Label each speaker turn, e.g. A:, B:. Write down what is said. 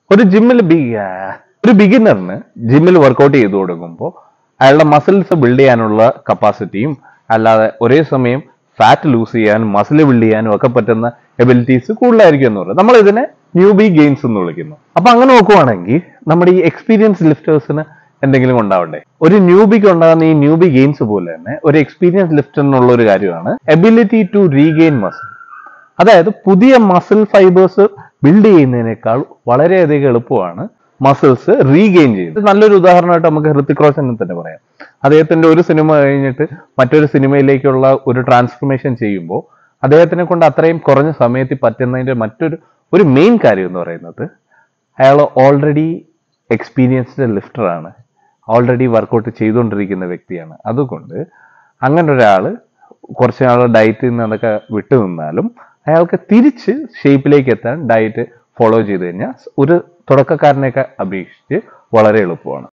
A: ഒരു ജിമ്മിൽ ബി ഒരു ബിഗിനറിന് ജിമ്മിൽ വർക്കൗട്ട് ചെയ്തു കൊടുക്കുമ്പോൾ അയാളുടെ മസിൽസ് ബിൽഡ് ചെയ്യാനുള്ള കപ്പാസിറ്റിയും അല്ലാതെ ഒരേ സമയം ഫാറ്റ് ലൂസ് ചെയ്യാനും മസിൽ ബിൽഡ് ചെയ്യാനും ഒക്കെ പറ്റുന്ന എബിലിറ്റീസ് കൂടുതലായിരിക്കും എന്ന് പറയുന്നത് നമ്മൾ ഇതിനെ ന്യൂബി ഗെയിൻസ് എന്ന് വിളിക്കുന്നു അപ്പൊ അങ്ങനെ നോക്കുവാണെങ്കിൽ നമ്മുടെ ഈ എക്സ്പീരിയൻസ് ലിഫ്റ്റേഴ്സിന് എന്തെങ്കിലും ഉണ്ടാവണ്ടേ ഒരു ന്യൂബിക്ക് ഉണ്ടാകുന്ന ഈ ന്യൂബി ഗെയിൻസ് പോലെ തന്നെ ഒരു എക്സ്പീരിയൻസ് ലിഫ്റ്റർ എന്നുള്ള ഒരു കാര്യമാണ് എബിലിറ്റി ടു റീഗെയിൻ മസിൽ അതായത് പുതിയ മസിൽ ഫൈബേഴ്സ് ബിൽഡ് ചെയ്യുന്നതിനേക്കാൾ വളരെയധികം എളുപ്പമാണ് മസിൽസ് റീഗെയിൻ ചെയ്യുന്നത് നല്ലൊരു ഉദാഹരണമായിട്ട് നമുക്ക് ഹൃത്തിക് റോഷനെ തന്നെ പറയാം അദ്ദേഹത്തിന്റെ ഒരു സിനിമ കഴിഞ്ഞിട്ട് മറ്റൊരു സിനിമയിലേക്കുള്ള ഒരു ട്രാൻസ്ഫർമേഷൻ ചെയ്യുമ്പോൾ അദ്ദേഹത്തിനെ കൊണ്ട് അത്രയും കുറഞ്ഞ സമയത്തിൽ പറ്റുന്നതിന്റെ മറ്റൊരു ഒരു മെയിൻ കാര്യം എന്ന് പറയുന്നത് അയാൾ ഓൾറെഡി എക്സ്പീരിയൻസ്ഡ് ലിഫ്റ്ററാണ് ഓൾറെഡി വർക്കൗട്ട് ചെയ്തുകൊണ്ടിരിക്കുന്ന വ്യക്തിയാണ് അതുകൊണ്ട് അങ്ങനെ ഒരാൾ കുറച്ച് നാൾ ഡയറ്റിൽ നിന്ന് അതൊക്കെ വിട്ടു നിന്നാലും അയാൾക്ക് തിരിച്ച് ഷേപ്പിലേക്ക് എത്താൻ ഡയറ്റ് ഫോളോ ചെയ്ത് കഴിഞ്ഞാൽ ഒരു തുടക്കക്കാരനെയൊക്കെ അപേക്ഷിച്ച് വളരെ എളുപ്പമാണ്